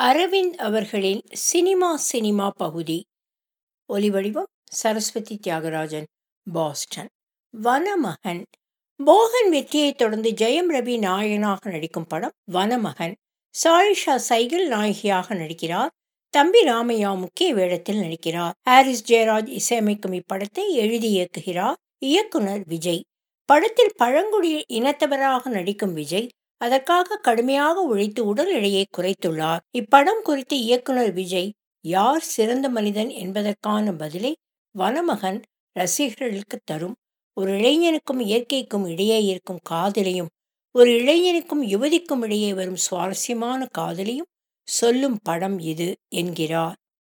அரவிந்த் அவர்களின் cinema cinema பகுதி ஒலிவடிவம் சரஸ்வதி தியாகராஜன் பாஸ்டன் வனமகன் போகன் வெற்றியைத் தொடர்ந்து ஜெயம் ரவி நாயகனாக நடிக்கும் படம் வனமகன் சாயிஷா சைகிள் நாயகியாக நடிக்கிறார் தம்பி ராமையா முக்கிய வேடத்தில் நடிக்கிறார் ஹாரிஸ் ஜெயராஜ் இசையமைக்கும் இப்படத்தை எழுதி இயக்குகிறார் இயக்குனர் விஜய் படத்தில் பழங்குடி இனத்தவராக நடிக்கும் விஜய் அதற்காக கடுமையாக உழைத்து உடல் எடையை குறைத்துள்ளார் இப்படம் குறித்து இயக்குனர் விஜய் யார் சிறந்த மனிதன் என்பதற்கான பதிலை வனமகன் ரசிகர்களுக்கு தரும் ஒரு இளைஞனுக்கும் இயற்கைக்கும் இடையே இருக்கும் காதலையும் ஒரு இளைஞனுக்கும் யுவதிக்கும் இடையே வரும் சுவாரஸ்யமான காதலையும் சொல்லும் படம் இது என்கிறார்